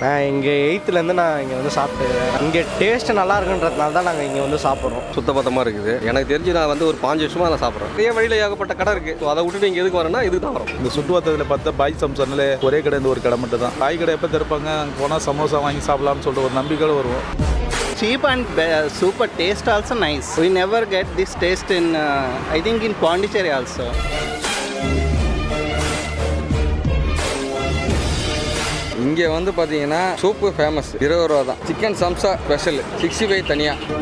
நான் இங்கே எயித்துலேருந்து நான் இங்கே வந்து சாப்பிட்டுக்கிறேன் இங்கே டேஸ்ட் நல்லா இருக்குன்றதுனால தான் நாங்கள் இங்கே வந்து சாப்பிட்றோம் சுத்தபத்தமாக இருக்குது எனக்கு தெரிஞ்சு நான் வந்து ஒரு பாஞ்சு வருஷமாக நான் சாப்பிட்றேன் நிறைய வழியில் ஏகப்பட்ட கடை இருக்குது ஸோ அதை விட்டுட்டு இங்கே எதுக்கு வரேன்னா இதுக்கு தான் வரும் இந்த சுற்றுவட்டத்தில் பார்த்தா பாய் சம்சன்ல ஒரே கடை இந்த ஒரு கடை மட்டும் தான் பாய் கடை எப்போ திறப்பாங்க அங்கே போனால் சமோசா வாங்கி சாப்பிடலாம்னு சொல்லிட்டு ஒரு நம்பிக்கையோட வருவோம் cheap and be- super taste also nice we never get this taste in uh, i think in pondicherry also இங்கே வந்து பார்த்தீங்கன்னா சூப்பு ஃபேமஸ் இருபது ரூபா தான் chicken samosa special sixty five தனியாக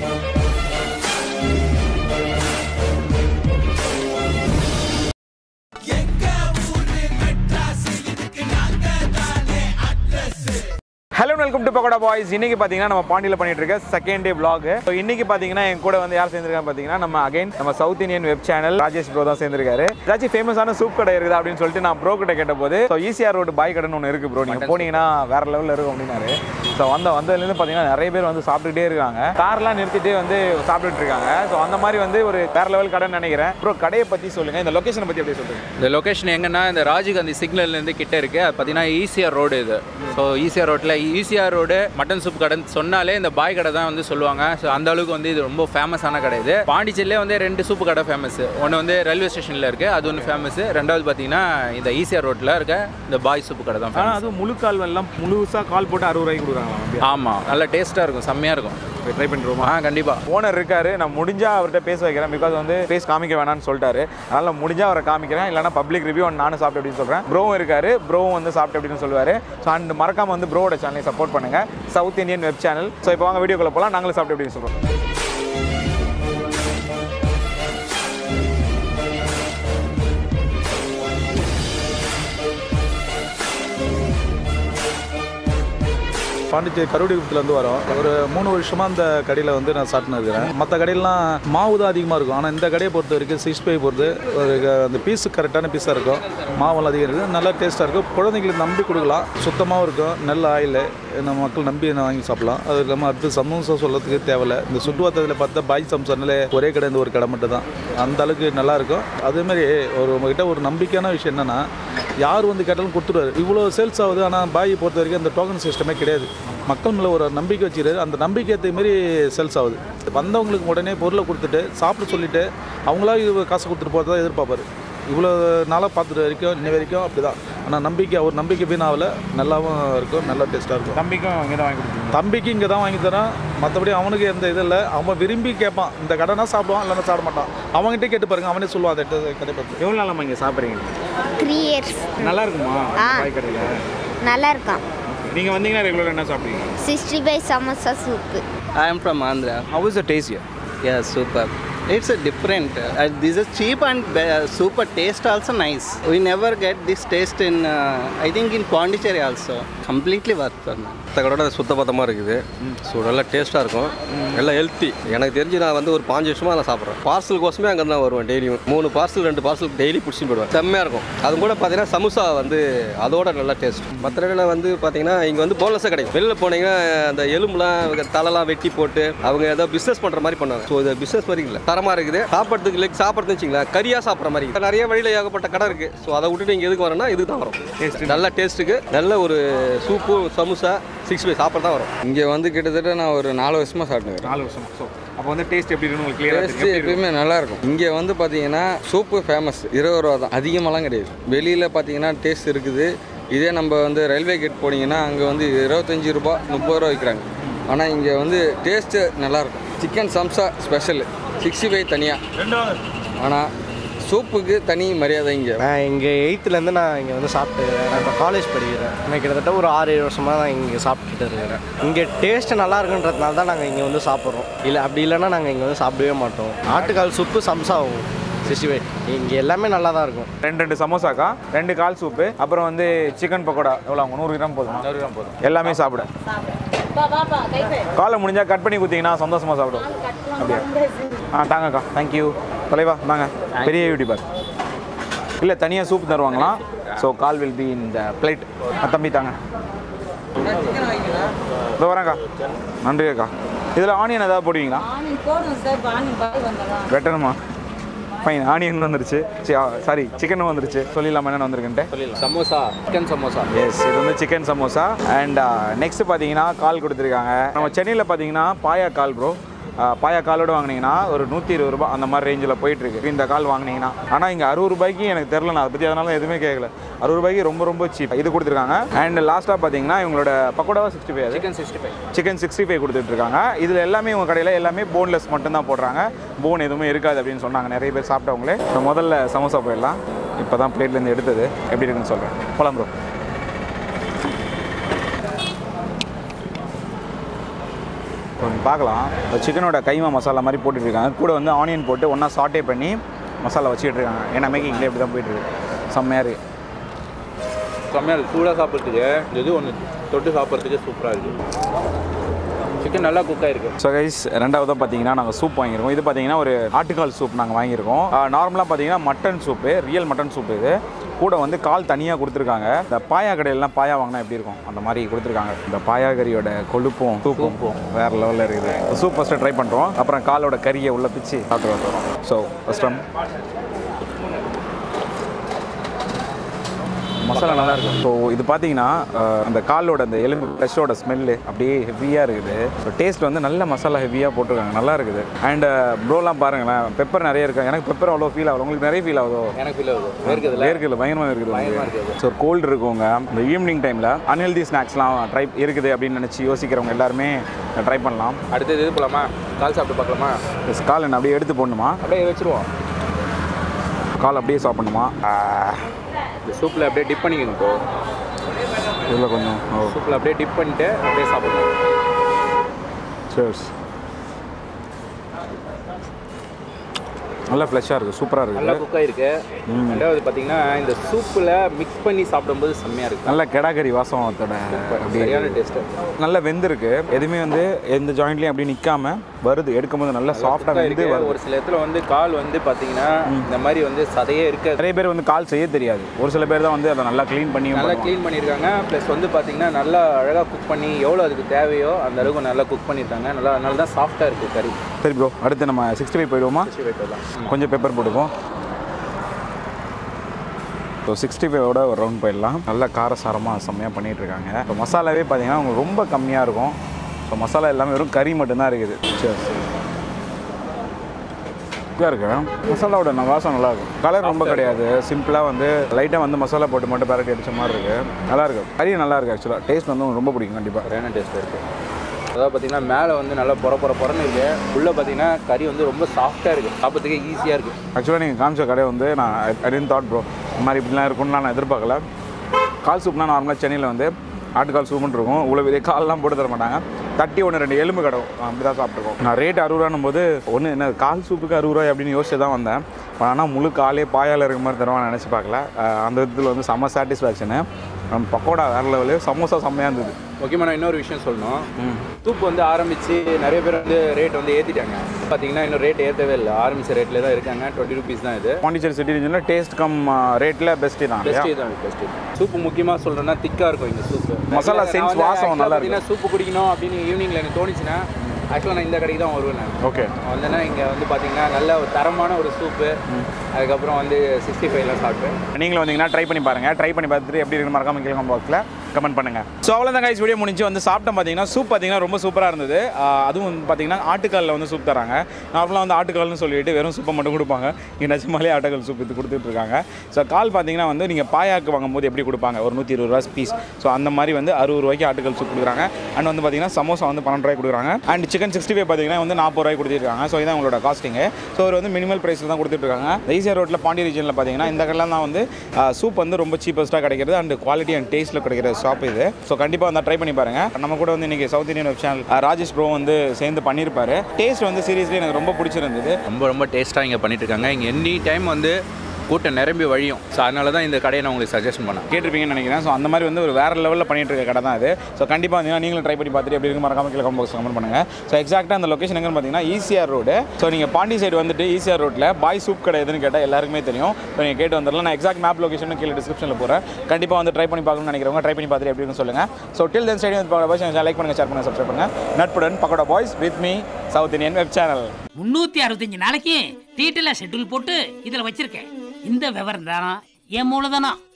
hello welcome to Pakoda Boys இன்னைக்கு பார்த்தீங்கன்னா நம்ம பாண்டியில் பண்ணிட்டு இருக்க செகண்ட் டே vlog ஸோ இன்னைக்கு பார்த்தீங்கன்னா என் கூட வந்து யார் சேர்ந்திருக்காங்க பார்த்தீங்கன்னா நம்ம அகைன் நம்ம South Indian web channel Rajesh bro தான் சேர்ந்திருக்காரு ஏதாச்சும் ஃபேமஸான சூப் கடை இருக்குதா அப்படின்னு சொல்லிட்டு நான் ப்ரோ கிட்ட கேட்ட போது ஸோ ஈசிஆர் ரோடு பாய் கடைன்னு ஒன்று இருக்கு ப்ரோ நீங்கள் போனீங்கன்னா வேற லெவலில் இருக்கும் அப்படின்னாரு ஸோ வந்த வந்ததுலேருந்து பார்த்தீங்கன்னா நிறைய பேர் வந்து சாப்பிட்டுட்டே இருக்காங்க கார்லாம் நிறுத்திட்டு வந்து சாப்பிட்டுட்டு இருக்காங்க ஸோ அந்த மாதிரி வந்து ஒரு வேற லெவல் கடைன்னு நினைக்கிறேன் ப்ரோ கடையை பற்றி சொல்லுங்க இந்த லொகேஷனை பற்றி அப்படியே சொல்லுங்க இந்த லொக்கேஷன் எங்கன்னா இந்த ராஜீவ்காந்தி சிக்னல்லேருந்து கிட்ட இருக்கு அது பார்த்தீங்கன்னா ஈசிஆர் ரோடு இது ஸோ ஈசிஆர் ரோட்டில் ஈசிஆர் ரோடு மட்டன் சூப் கடைன்னு சொன்னாலே இந்த பாய் கடை தான் வந்து சொல்லுவாங்க ஸோ அந்த அளவுக்கு வந்து இது ரொம்ப ஃபேமஸான கடை இது பாண்டிச்சேரியிலே வந்து ரெண்டு சூப்பு கடை ஃபேமஸ் ஒன்று வந்து ரயில்வே ஸ்டேஷனில் இருக்கு அது ஒன்று ஃபேமஸ் ரெண்டாவது பார்த்தீங்கன்னா இந்த ஈசிஆர் ரோட்டில் இருக்க இந்த பாய் சூப்பு கடை தான் ஆனால் ஃபேமஸ் அதுவும் முழு கால் எல்லாம் முழுசாக கால் போட்டு அறுபது ரூபாய்க்கு கொடுக்குறாங்களா ஆமாம் நல்லா டேஸ்ட்டாக இருக்கும் செம்மையாக இருக்கும் ட்ரை பண்ணிடுவோமா ஆ கண்டிப்பாக ஓனர் இருக்காரு நான் முடிஞ்சா அவர்கிட்ட பேச வைக்கிறேன் பிகாஸ் வந்து ஃபேஸ் காமிக்க வேணாம்னு சொல்லிட்டாரு அதனால முடிஞ்சா அவரை காமிக்கிறேன் இல்லைனா பப்ளிக் ரிவ்யூ நானும் சாப்பிட்டு அப்படின்னு சொல்றேன் ப்ரோவும் இருக்காரு ப்ரோவும் வந்து சாப்பிட்டு அப்படின்னு சொல்லுவாரு ஸோ அண்ட் மறக்காம வந்து ப்ரோவோட சேனலை சப்போர்ட் பண்ணுங்க south Indian web channel so இப்போ வாங்க வீடியோக்குள்ள போகலாம் நாங்களும் சாப்பிட்டு அப்படின்னு சொல்றோம் பாண்டிச்சேரி கருவடிகுப்பத்துலேருந்து வரோம் ஒரு மூணு வருஷமாக அந்த கடையில் வந்து நான் சாப்பிட்டு இருக்கிறேன் மற்ற கடையிலாம் மாவு தான் அதிகமாக இருக்கும் ஆனால் இந்த கடையை பொறுத்த வரைக்கும் சிக்ஸ் ஃபைவ் பொறுத்து ஒரு க- அந்த பீஸு கரெக்டான பீஸாக இருக்கும் மாவெல்லாம் அதிகம் இருக்குது நல்லா டேஸ்ட்டாக இருக்கும் குழந்தைங்களுக்கு நம்பி கொடுக்கலாம் சுத்தமாகவும் இருக்கும் நல்ல ஆயில் நம்ம மக்கள் நம்பி நான் வாங்கி சாப்பிடலாம் அது இல்லாமல் அடுத்து சமோசா சொல்லத்துக்கு தேவையில்ல இந்த சுற்றுவட்டத்தில் பார்த்தா பாய் சம்சன்ல ஒரே கடை இந்த ஒரு கடை மட்டும் தான் அந்த அளவுக்கு நல்லா இருக்கும் அதேமாதிரி ஒரு உங்ககிட்ட ஒரு நம்பிக்கையான விஷயம் என்னென்னா யார் வந்து கேட்டாலும் கொடுத்துருவாரு இவ்வளோ சேல்ஸ் ஆகுது ஆனால் பாயை பொறுத்த வரைக்கும் அந்த டோக்கன் சிஸ்டமே கிடையாது மக்கள் மேலே ஒரு நம்பிக்கை வச்சுக்கிறாரு அந்த நம்பிக்கை ஏற்ற மாரி சேல்ஸ் ஆகுது வந்தவங்களுக்கு உடனே பொருளை கொடுத்துட்டு சாப்பிட சொல்லிட்டு அவங்களா இது காசு கொடுத்துட்டு போகிறதா எதிர்பார்ப்பாரு இவ்வளோ நாளாக பார்த்துட்டு வரைக்கும் இன்ன வரைக்கும் அப்படி தான் ஆனால் நம்பிக்கை அவர் நம்பிக்கை வீணாகல நல்லாவும் இருக்கும் நல்லா டேஸ்ட்டாக இருக்கும் தம்பிக்கும் இங்கே தான் வாங்கி கொடுத்துருங்க தம்பிக்கு இங்கே தான் வாங்கி தரான் மற்றபடி அவனுக்கு எந்த இது இல்லை அவன் விரும்பி கேட்பான் இந்த கடைனா சாப்பிடுவான் இல்லைன்னா சாப்பிட மாட்டான் அவன்கிட்ட கேட்டு பாருங்க அவனே சொல்லுவான் அந்த இடத்த- கடை பற்றி எவ்வளோ நாளாக இங்கே சாப்பிட்றீங்க த்ரீ இயர்ஸ் நல்லா இருக்குமா ஆ. பாய் கடையில் நல்லா இருக்கான் நீங்கள் வந்தீங்கன்னா ரெகுலராக என்ன சாப்பிடுவீங்க sixty five samosa soup i am from andhra how is the taste yeah super it's a different uh, this is cheap and be- super taste also nice we never get this taste in uh, i think in pondicherry also completely worth for me மற்ற கடை சுத்தபத்தமாக இருக்குது so நல்லா டேஸ்ட்டாக இருக்கும் நல்லா healthy எனக்கு தெரிஞ்சு நான் வந்து ஒரு பாஞ்சு வருஷமாக நான் சாப்பிட்றேன் பார்சல் கோசமே அங்கே தான் வருவேன் டெய்லியும் மூணு பார்சல் ரெண்டு பார்சல் டெய்லி பிடிச்சிட்டு போயிடுவேன் செம்மையாக இருக்கும் அது கூட பார்த்தீங்கன்னா சமோசா வந்து அதோட நல்லா டேஸ்ட் மற்ற கடையில் வந்து பார்த்தீங்கன்னா இங்கே வந்து போனஸாக கிடைக்கும் வெளியில் போனீங்கன்னா அந்த எலும்புலாம் தலைலாம் வெட்டி போட்டு அவங்க ஏதோ பிஸ்னஸ் பண்ணுற மாதிரி பண்ணுவாங்க ஸோ இது பிஸ்னஸ் மாதிரி இல்லை தரமாக இருக்குது சாப்பிட்றதுக்கு இல்லை சாப்பிட்றதுன்னு வச்சிங்களேன் கறியாக சாப்பிட்ற மாதிரி இருக்கு. நிறைய வழியில் ஏகப்பட்ட கடை இருக்குது ஸோ அதை விட்டுட்டு இங்கே எதுக்கு வரேன்னா இதுக்கு தான் வரும் நல்ல டேஸ்ட்டுக்கு நல்ல ஒரு சூப்பு சமோசா சிக்ஸ் ஃபைவ் சாப்பிட தான் வரும் இங்கே வந்து கிட்டத்தட்ட நான் ஒரு நாலு வருஷமாக சாப்பிட்டுக்கிறேன் நாலு வருஷம் ஸோ அப்போ வந்து டேஸ்ட் எப்படி இருக்குன்னு உங்களுக்கு கிளியராக டேஸ்ட்டு எப்பயுமே நல்லா இருக்கும் இங்கே வந்து பார்த்தீங்கன்னா சூப்பு ஃபேமஸ் இருபது ரூபா தான் அதிகமாலாம் கிடையாது வெளியில் பார்த்தீங்கன்னா டேஸ்ட் இருக்குது இதே நம்ம வந்து ரயில்வே கேட் போனீங்கன்னா அங்கே வந்து இருபத்தஞ்சி ரூபா முப்பது ரூபா விற்கிறாங்க ஆனால் இங்கே வந்து டேஸ்ட்டு நல்லாயிருக்கும் chicken samosa special sixty five தனியாக ஆனால் சூப்புக்கு தனி மரியாதை இங்கே நான் இங்கே எயித்துலேருந்து நான் இங்கே வந்து சாப்பிட்டுக்கிறேன் நான் இப்போ காலேஜ் படிக்கிறேன் நான் கிட்டத்தட்ட ஒரு ஆறு ஏழு வருஷமாக தான் இங்கே சாப்பிட்டுட்டு இருக்கிறேன் இங்கே டேஸ்ட் நல்லா இருக்குன்றதுனால தான் நாங்கள் இங்கே வந்து சாப்பிட்றோம் இல்லை அப்படி இல்லைன்னா நாங்கள் இங்கே வந்து சாப்பிடவே மாட்டோம் ஆட்டுக்கால் சூப்பு சம்சாவும் சிக்ஸ்டி ஃபைவ் இங்கே எல்லாமே நல்லா தான் இருக்கும் ரெண்டு ரெண்டு சமோசாக்கா ரெண்டு கால் சூப்பு அப்புறம் வந்து சிக்கன் பக்கோடா எவ்வளோ அவங்க நூறு கிராம் போதும் நூறு கிராம் போதும் எல்லாமே சாப்பிட காலை முடிஞ்சா கட் பண்ணி கொடுத்தீங்கன்னா சந்தோஷமா சாப்பிடுவோம் அப்படியா ஆ தாங்கக்கா தேங்க்யூ தலைவா தாங்க பெரிய யூடியூபர் இல்லை தனியாக சூப் தருவாங்களாம் ஸோ கால் வில் பி இந்த பிளேட் தம்பி தாங்க இதோ வரேன்க்கா நன்றி அக்கா இதில் ஆனியன் ஏதாவது போடுவீங்களா ஆனியன் போடுங்க சார் ஆனியன் பாய் வந்தலாம் வெட்டணுமா ஃபைன் ஆனியன் வந்துருச்சு சாரி சிக்கனும் வந்துருச்சு சொல்லிடலாமா என்னென்ன வந்திருக்குன்ட்டு சொல்லிடலாம் சமோசா சிக்கன் சமோசா எஸ் இது வந்து சிக்கன் சமோசா அண்ட் நெக்ஸ்ட் பார்த்தீங்கன்னா கால் கொடுத்துருக்காங்க நம்ம சென்னையில் பார்த்தீங்கன்னா பாயா கால் ப்ரோ பாயா காலோட வாங்கினீங்கன்னா ஒரு நூற்றி இருபது ரூபாய் அந்த மாதிரி ரேஞ்சில் போயிட்டு இருக்கு இந்த கால் வாங்கினீங்கன்னா ஆனால் இங்கே அறுபது ரூபாய்க்கு எனக்கு தெரில நான் அதை பற்றி அதனால எதுவுமே கேட்கல அறுபது ரூபாய்க்கு ரொம்ப ரொம்ப சீப் இது கொடுத்துருக்காங்க அண்ட் லாஸ்ட்டாக பார்த்தீங்கன்னா இவங்களோட பக்கோடாவா sixty five chicken sixty five chicken sixty five கொடுத்துட்ருக்காங்க இதில் எல்லாமே உங்கள் கடையில் எல்லாமே போன்லெஸ் மட்டும்தான் போடுறாங்க போன் எதுவுமே இருக்காது அப்படின்னு சொன்னாங்க நிறைய பேர் சாப்பிட்டவங்களே So, முதல்ல சமோசா போயிடலாம் இப்போ தான் பிளேட்லேருந்து எடுத்தது எப்படி இருக்குன்னு சொல்கிறேன் போலாம் ப்ரோ கொஞ்சம் பார்க்கலாம் சிக்கனோட கைமா மசாலா மாதிரி போட்டுட்டு இருக்காங்க கூட வந்து ஆனியன் போட்டு ஒன்றா சாட்டே பண்ணி மசாலா வச்சுக்கிட்டு இருக்காங்க ஏன்னா மேக்கிங்லேயே இப்படி தான் போயிட்டு இருக்கு செம்மையாக இருக்குது செம்மையாக சூடாக சாப்பிட்றதுக்கு இந்த இது ஒன்று தொட்டு சாப்பிட்றதுக்கு சூப்பராக இருக்குது சிக்கன் நல்லா குக் ஆயிருக்கு ஸோ கைஸ் ரெண்டாவதாக பார்த்தீங்கன்னா நாங்கள் சூப் வாங்கியிருக்கோம் இது பார்த்தீங்கன்னா ஒரு ஆட்டுக்கால் சூப் நாங்கள் வாங்கியிருக்கோம் நார்மலாக பார்த்தீங்கன்னா mutton soup real mutton soup இது கூட வந்து கால் தனியாக கொடுத்துருக்காங்க இந்த பாயா கடையிலலாம் பாயா வாங்கினா எப்படி இருக்கும் அந்த மாதிரி கொடுத்துருக்காங்க இந்த பாயா கறியோட கொழுப்பும் சூப்பும் வேறு லெவலில் இருக்குது சூப் ஃபஸ்ட்டு ட்ரை பண்ணுறோம் அப்புறம் காலோட கறியை உள்ள பிச்சு சாப்பிட்டு வந்துடும் ஸோ ஃபஸ்ட் ஒன் மசாலா நல்லா இருக்கும் ஸோ இது பார்த்தீங்கன்னா அஹ், அந்த காலோட அந்த எலும்பு ஃப்ரெஷ்ஷோட ஸ்மெல்லு அப்படியே ஹெவியாக இருக்குது ஸோ டேஸ்ட் வந்து நல்ல மசாலா ஹெவியாக போட்டிருக்காங்க நல்லா இருக்குது அண்ட் ப்ரோலாம் பாருங்களேன் பெப்பர் நிறைய இருக்கு எனக்கு பெப்பர் அவ்வளோ ஃபீல் ஆகுது உங்களுக்கு நிறைய ஃபீல் ஆகுதோ எனக்கு ஃபீல் ஆகுது வேர்க்குதுல வேர்க்குது பயங்கரமாக இருக்குது பயமா உங்களுக்கு இருக்குது. ஸோ கோல்டு இருக்கவங்க இந்த ஈவினிங் டைமில் அன்ஹெல்தி ஸ்நாக்ஸ்லாம் ட்ரை இருக்குது அப்படின்னு நினச்சி யோசிக்கிறவங்க எல்லாருமே ட்ரை பண்ணலாம் அடுத்தது இது போகலாமா கால் சாப்பிட்டு பார்க்கலாமா ப்ளஸ் கால் என்ன அப்படியே எடுத்து போடணுமா அப்படியே வச்சிருவோம் கால் அப்படியே சாப்பிடணுமா இந்த சூப்பில் அப்படியே டிப் பண்ணிக்கணும் இப்போ இதில் கொஞ்சம் ஓ சூப்பில் அப்படியே டிப் பண்ணிட்டு அப்படியே சாப்பிடணும் சேர்ஸ் நல்லா ஃப்ளெஷ்ஷாக இருக்குது சூப்பராக நல்லா இருக்குது குக் ஆயிருக்கு ரெண்டாவது பார்த்தீங்கன்னா இந்த சூப்பில் மிக்ஸ் பண்ணி சாப்பிடும்போது செம்மையாக இருக்கு நல்ல கெடாகறி வாசம் அதோட அப்படியே சரியான டேஸ்ட்டு நல்லா வெந்திருக்கு எதுவுமே வந்து எந்த ஜாயிண்ட்லையும் அப்படியே நிற்காம வருது எடுக்கும்போது நல்லா சாஃப்டாக வெந்து இருக்கு வருது ஒரு சில இடத்துல வந்து கால் வந்து பார்த்தீங்கன்னா இந்த மாதிரி வந்து சதையே இருக்காது நிறைய பேர் வந்து கால் செய்ய தெரியாது ஒரு சில பேர் தான் வந்து அதை நல்லா க்ளீன் பண்ணி நல்லா க்ளீன் பண்ணியிருக்காங்க ப்ளஸ் வந்து பார்த்தீங்கன்னா நல்லா அழகாக குக் பண்ணி எவ்வளோ அதுக்கு தேவையோ அந்த அளவுக்கு நல்லா குக் பண்ணியிருக்காங்க நல்லா அதனால தான் சாஃப்டாக இருக்குது கறி சரி ப்ரோ அடுத்து நம்ம சிக்ஸ்டி ஃபைவ் போயிடுவோமா சிக்ஸ்டி ஃபைவ் போயிடலாம் கொஞ்சம் பெப்பர் போட்டுப்போம் ஸோ சிக்ஸ்டி ஃபைவோட ஒரு ரவுண்ட் போயிடலாம் நல்லா காரசாரமாக செம்மையாக பண்ணிகிட்டு இருக்காங்க ஸோ மசாலாவே பார்த்தீங்கன்னா உங்களுக்கு ரொம்ப கம்மியாக இருக்கும் ஸோ மசாலா எல்லாமே வெறும் கறி மட்டும்தான் இருக்குது சரி சூப்பராக இருக்கு மசாலாவோட ந- வாசம் நல்லா இருக்கும் கலர் ரொம்ப கிடையாது சிம்பிளாக வந்து லைட்டாக வந்து மசாலா போட்டு மட்டும் பரட்டி அடிச்ச மாதிரி இருக்கு நல்லா இருக்கு கறி நல்லா இருக்கு ஆக்சுவலாக டேஸ்ட் வந்து உங்களுக்கு ரொம்ப பிடிக்கும் கண்டிப்பாக சரியான டேஸ்ட் இருக்குது அதாவது பார்த்தீங்கன்னா மேலே வந்து நல்லா பொற பொற பொறன்னு இருக்கு உள்ளே பார்த்தீங்கன்னா கறி வந்து ரொம்ப சாஃப்டாக இருக்குது சாப்பிட்றதுக்கே ஈஸியாக இருக்குது ஆக்சுவலாக நீங்கள் காமிச்ச கடை வந்து நான் ஐ தாட் ப்ரோ இந்த மாதிரி இப்படிலாம் இருக்கும்னு நான் எதிர்பார்க்கல கால் சூப்னா நார்மலாக சென்னையில் வந்து ஆட்டுக்கால் சூப்புன்னு இருக்கும் இவ்வளோ பெரிய கால்லாம் போட்டு தர மாட்டாங்க தட்டி ஒன்று ரெண்டு எலும்பு கிடக்கும் அப்படி தான் சாப்பிட்ருக்கோம் நான் ரேட் அறுபது ரூபான்னும் போது ஒன்று என்ன கால் சூப்புக்கு அறுபது ரூபாய் அப்படின்னு யோசிச்சு தான் வந்தேன் ஆனால் முழு காலே பாயால் இருக்க மாதிரி தருவான்னு நினச்சி பார்க்கல அஹ் அந்த விதத்தில் வந்து செம்ம சாட்டிஸ்ஃபேக்ஷனு பக்கோடா வேறு லெவலு சமோசா செம்மையாக இருந்தது முக்கியமாக நான் இன்னொரு விஷயம் சொல்லணும் சூப் வந்து ஆரம்பித்து நிறைய பேர் வந்து ரேட் வந்து ஏற்றிட்டாங்க பார்த்தீங்கன்னா இன்னும் ரேட் ஏற்றவே இல்லை ஆரம்பிச்ச ரேட்டில் தான் இருக்காங்க டுவெண்ட்டி ருபீஸ் தான் இது பாண்டிச்சேரி சிட்டி ரீஜனில் டேஸ்ட் கம் ரேட்டில் பெஸ்ட்டு தான் இல்லையா? பெஸ்ட்டு தான் பெஸ்ட்டு சூப்பு முக்கியமாக சொல்கிறேன்னா திக்காக இருக்கும் இந்த சூப்பு மசாலா sense வாசம் நல்லா பார்த்தீங்கன்னா சூப்பு குடிக்கணும் அப்படின்னு ஈவினிங்கில் எனக்கு தோணுச்சுன்னா ஆக்சுவலாக நான் இந்த கடைக்கு தான் வருவேன் நான் ஓகே வந்தேன்னா இங்கே வந்து பார்த்தீங்கன்னா நல்ல ஒரு தரமான ஒரு சூப்பு அதுக்கப்புறம் வந்து சிக்ஸ்டி ஃபைவ்லாம் சாப்பிட்டேன் நீங்களும் வந்தீங்கன்னா ட்ரை பண்ணி பாருங்க ட்ரை பண்ணி பார்த்துட்டு எப்படி இருக்கு மறக்காம கீழே பாக்ஸில் கமெண்ட் பண்ணுங்க ஸோ அவ்வளோதான் கைஸ் வீடியோ முடிஞ்சு வந்து சாப்பிட்டோம் பார்த்தீங்கன்னா சூப் பார்த்தீங்கன்னா ரொம்ப சூப்பராக இருந்தது ஆஹ் அதுவும் வந்து பார்த்தீங்கன்னா ஆட்டுக்காலில் வந்து சூப் தராங்க நார்மலாக வந்து ஆட்டுக்கால்னு சொல்லிட்டு வெறும் சூப்பை மட்டும் கொடுப்பாங்க இங்கே நிஜமாலே ஆட்டுக்கால் சூப் இது கொடுத்துட்டு இருக்காங்க ஸோ கால் பார்த்தீங்கன்னா வந்து நீங்கள் பாயாக்கு வாங்கும்போது எப்படி கொடுப்பாங்க ஒரு நூற்றி இருபது ரூபா பீஸ் ஸோ அந்த மாதிரி வந்து அறுபது ரூபாய்க்கு ஆட்டுக்கால் சூப் கொடுக்குறாங்க அண்ட் வந்து பார்த்தீங்கன்னா சமோசா வந்து பன்னெண்டு ரூபாய்க்கு கொடுக்குறாங்க அண்ட் சிக்கன் சிக்ஸ்டி ஃபைவ் பார்த்தீங்கன்னா வந்து நாற்பது ரூபாய்க்கு கொடுத்துருக்காங்க ஸோ இதான் உங்களோட காஸ்டிங்கு ஸோ ஒரு வந்து மினிமல் ப்ரைஸில் தான் கொடுத்துட்ருக்காங்க ஈசிஆர் ரோட்டில் பாண்டி ரீஜனில் பார்த்தீங்கன்னா இந்த கடையில் தான் வந்து சூப் வந்து ரொம்ப சீப்பஸ்ட்டாக கிடைக்கிறது அண்ட் குவாலிட்டி அண்ட் டேஸ்ட்டில் கிடைக்கிற ஷாப் இது ஸோ கண்டிப்பாக வந்து ட்ரை பண்ணி பாருங்கள் நம்ம கூட வந்து இன்றைக்கி south Indian web channel Rajesh bro வந்து சேர்ந்து பண்ணியிருப்பாரு டேஸ்ட் வந்து சீரியஸ்லி எனக்கு ரொம்ப பிடிச்சிருந்தது ரொம்ப ரொம்ப டேஸ்ட்டாக இங்கே பண்ணிட்டு இருக்காங்க இங்கே எனி டைம் வந்து கூட்டம் நிரம்பி வழியும் ஸோ அதனால தான் இந்த கடையை நான் உங்களுக்கு சஜஷன் பண்ணேன் கேட்டிருப்பீங்கன்னு நினைக்கிறேன் ஸோ அந்த மாதிரி வந்து ஒரு வேறு லெவலில் பண்ணிட்டு இருக்க கடை தான் இது ஸோ கண்டிப்பாக வந்து நீங்களும் ட்ரை பண்ணி பார்த்துட்டு எப்படி இருக்கு மறக்காம கீழே பாக்ஸ் கமெண்ட் பண்ணுங்கள் ஸோ எக்ஸாக்டாக அந்த லொக்கேஷன் எங்கன்னு பார்த்தீங்கன்னா ஈசிஆர் ரோடு ஸோ நீங்கள் பாண்டி சைடு வந்துட்டு ஈசிஆர் ரோட்டில் பாய் சூப் கடை எதுன்னு கேட்டால் எல்லாருக்குமே தெரியும் ஸோ நீங்கள் கேட்டு வந்துடலாம் நான் எக்ஸாக்ட் மேப் லொக்கேஷன் கீழே டிஸ்கிரிப்ஷனில் போகிறேன் கண்டிப்பாக வந்து ட்ரை பண்ணி பார்க்கணும்னு நினைக்கிறவங்க ட்ரை பண்ணி பார்த்துட்டு எப்படி இருக்குன்னு சொல்லுங்கள் so till then stadium like பண்ணுங்கள் ஷேர் பண்ணுங்கள் சப்ஸ்கிரைப் பண்ணுங்கள் நட்புடன் pakoda boys with me south Indian web channel முன்னூத்தி அறுபத்தஞ்சு நாளைக்கு டீட்டெயிலாக ஷெட்யூல் போட்டு இதில் வச்சிருக்கேன் இந்த விவரம் தான் என் மூலதனம்